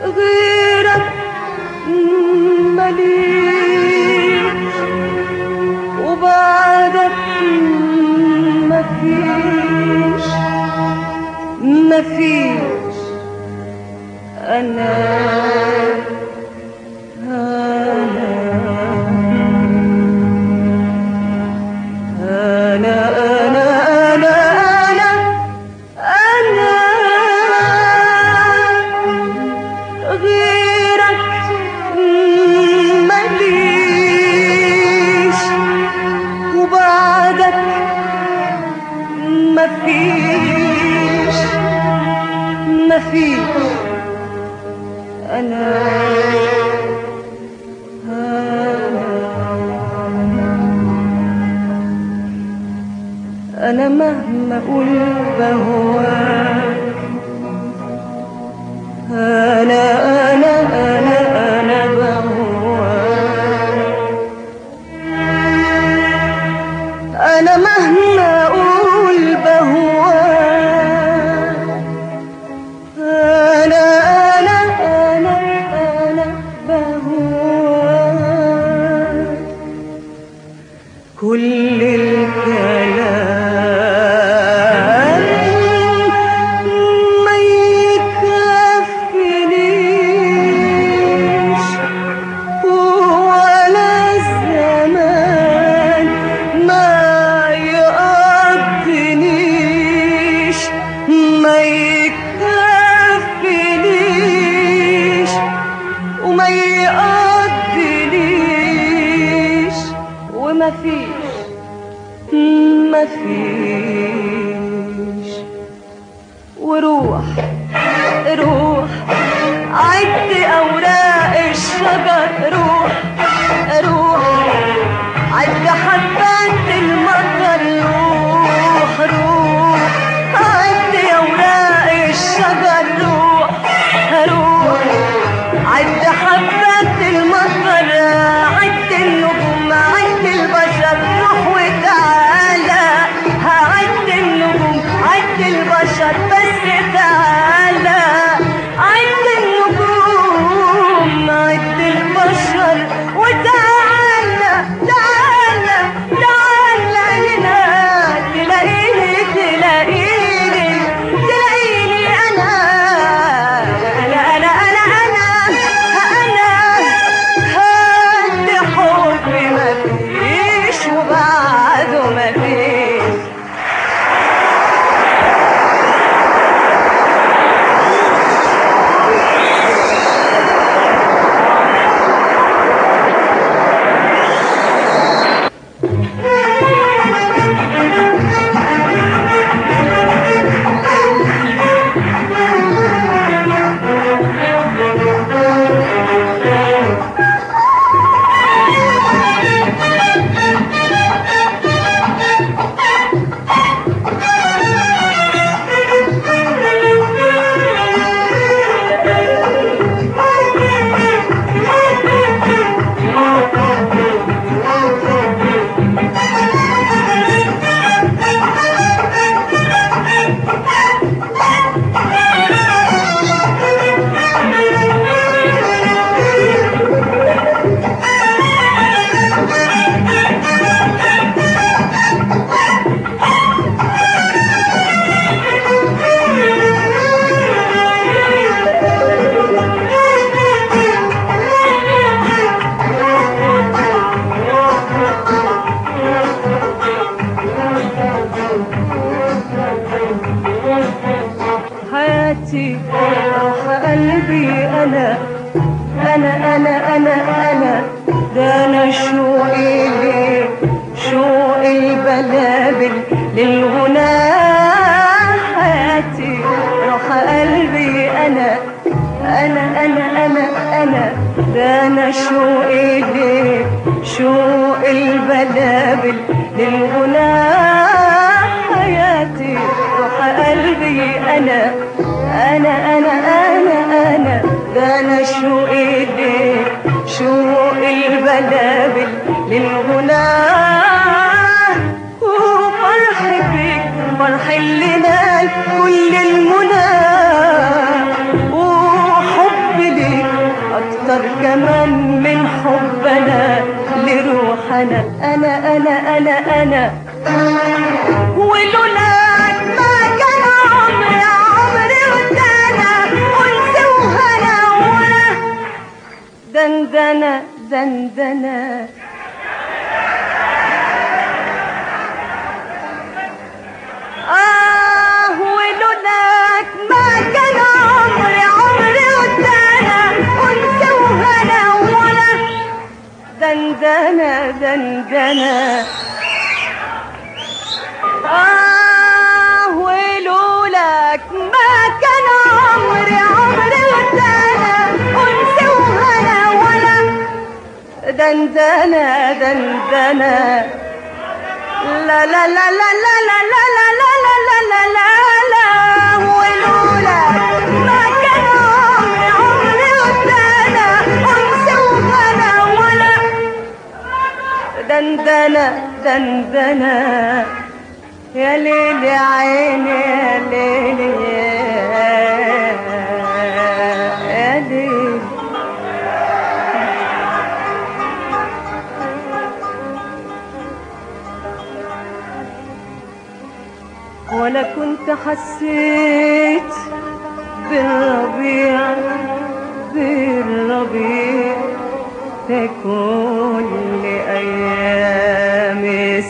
غيرك مليش وبعدك مفيش مفيش أنا أنا أنا أنا أنا أنا أنا غيرك مليش وبعدك مفيش مفيش أنا أنا مهما أقول بهواك أنا أنا أنا أنا بهواك أنا مهما أقول بهواك أنا أنا أنا أنا بهواك كل الكلام ما يكفينيش ولا الزمان ما يقضنيش ما يكفينيش وما يقضنيش وما فيش ما فيش وروح روح عد أوراق الشجر روح روح عد حبات المطر روح روح عد أوراق الشجر روح روح عد حبات المطر عد النجوم عد البشر روح وتعالى هعد النجوم عد البشر بس تعالى عد النجوم عد البشر وتعالى تعالى تعالى هنا تلاقيني تلاقيني تلاقيني انا انا انا انا انا انا هاد حبي مفيش وبعده مفيش حياتي روح قلبي انا انا انا انا انا ده انا شوقي ليه شوق البلابل للغنى حياتي روح قلبي انا انا انا انا انا ده انا شوقي ليه شوق البلابل للغنى حياتي روح قلبي انا انا انا انا انا ده انا شوقي ليه شوق البلابل للغنى وفرح بيك فرح اللي نال كل المنى وحب ليك واكتر كمان من حبنا لروحنا انا انا انا انا ولولاك ما كان عمري عمري ودانا انس وهنا ولا دندنة دندنة آه ولولاك ما كان عمري عمري ودانا انت وهنا ولا دندنة دندنة آه ولولاك ما كان عمري عمري ودانا انت وهنا ولا دندنة دندنة لا لا لا لا لا لا لا لا لا لا لا لا لا لا ولولا ما كان عمري عمري ودانا أنس وغلا ولا دندنة دندنة يا ليل يا عيني يا ليل يا ليل ولا كنت حسيت بالربيع بالربيع في كل أيام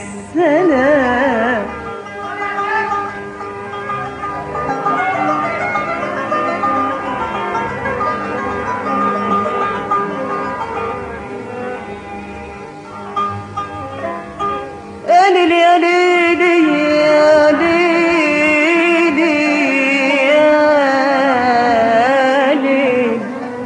السنة يا ليل يا ليل يا ليل يا ليل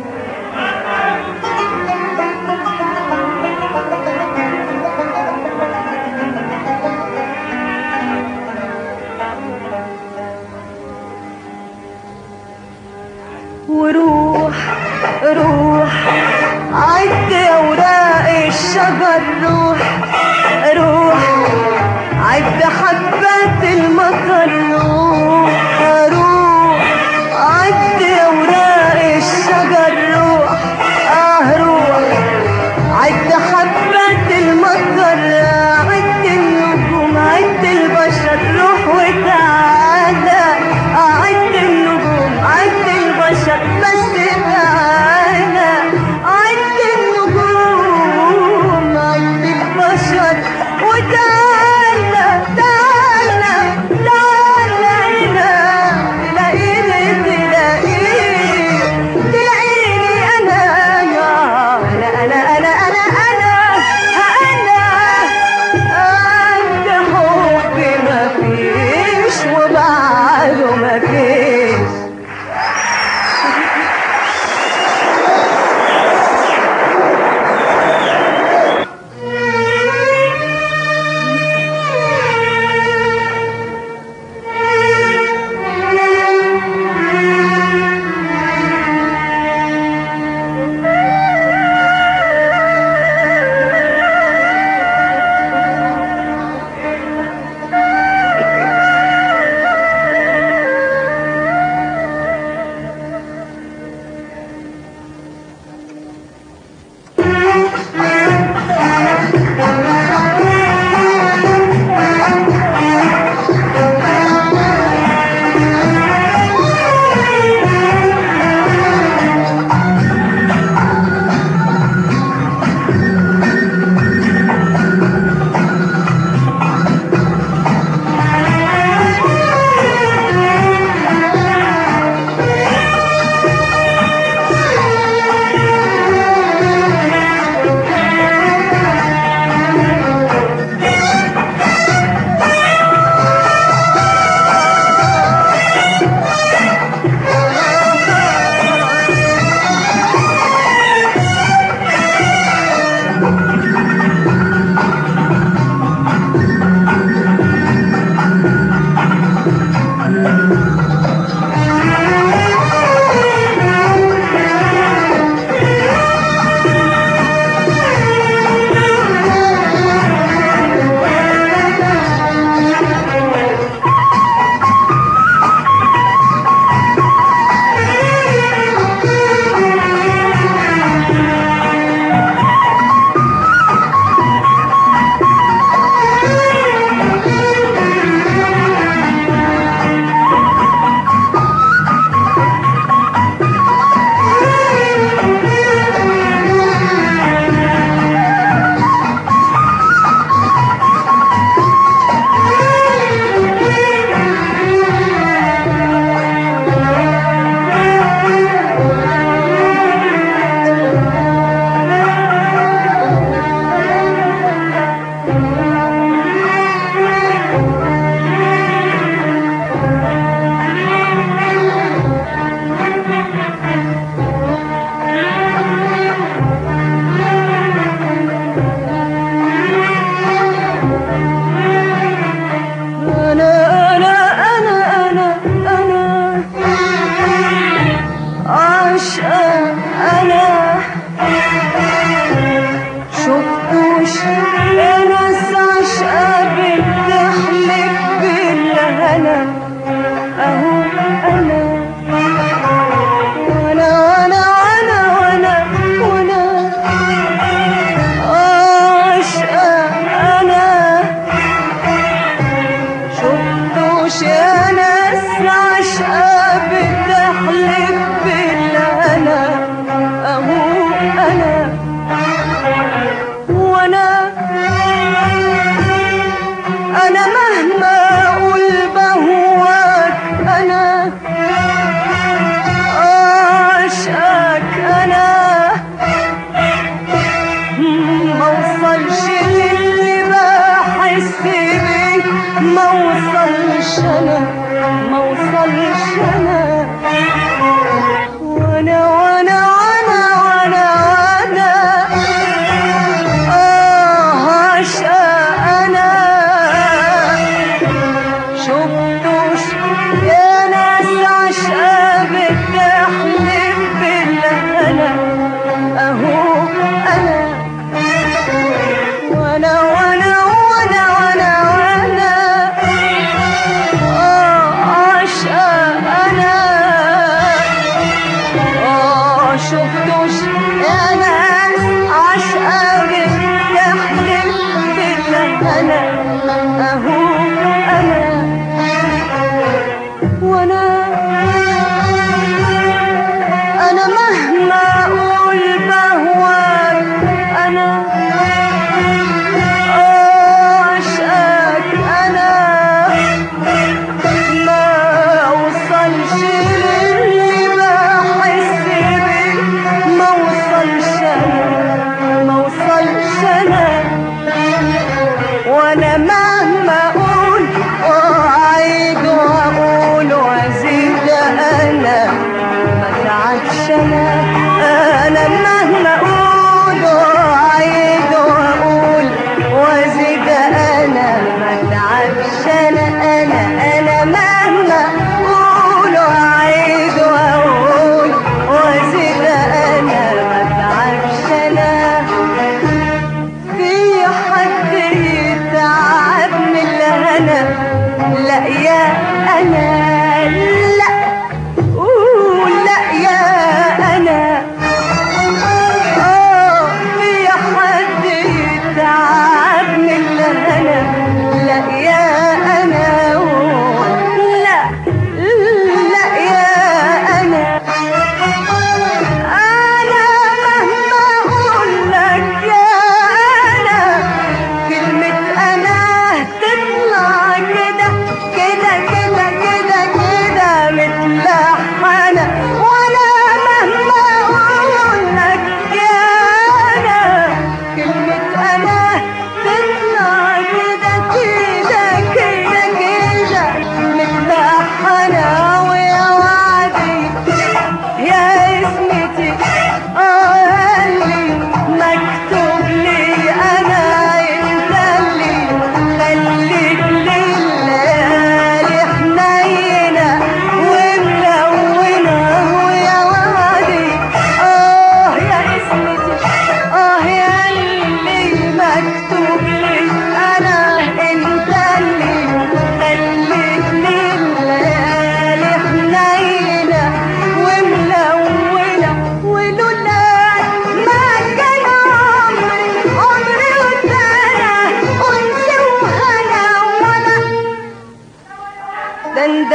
وروح روح عد اوراق الشجر روح روح عد حبات المطر روح روح عد اوراق الشجر روح اه روح عد حبات المطر عد النجوم عد البشر روح وتعالى عد النجوم عد البشر بس تعالى عد النجوم عد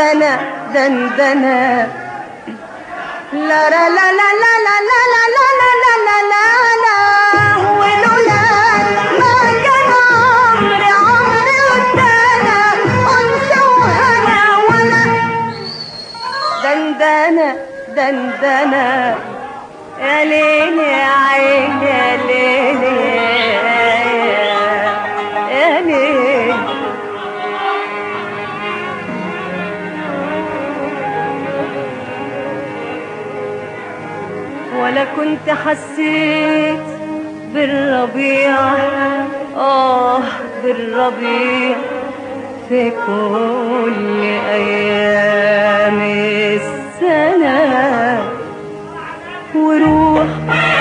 دندنة دندنة لا لا لا لا لا لا لا لا لا لا لا لا لا ولولا ما كان عمري عمري ودانا انثى وهنا ولا دندنة دندنة يا ليل يا عين يا ليل يا ليل ولا كنت حسيت بالربيع آه بالربيع في كل أيام السنة وروح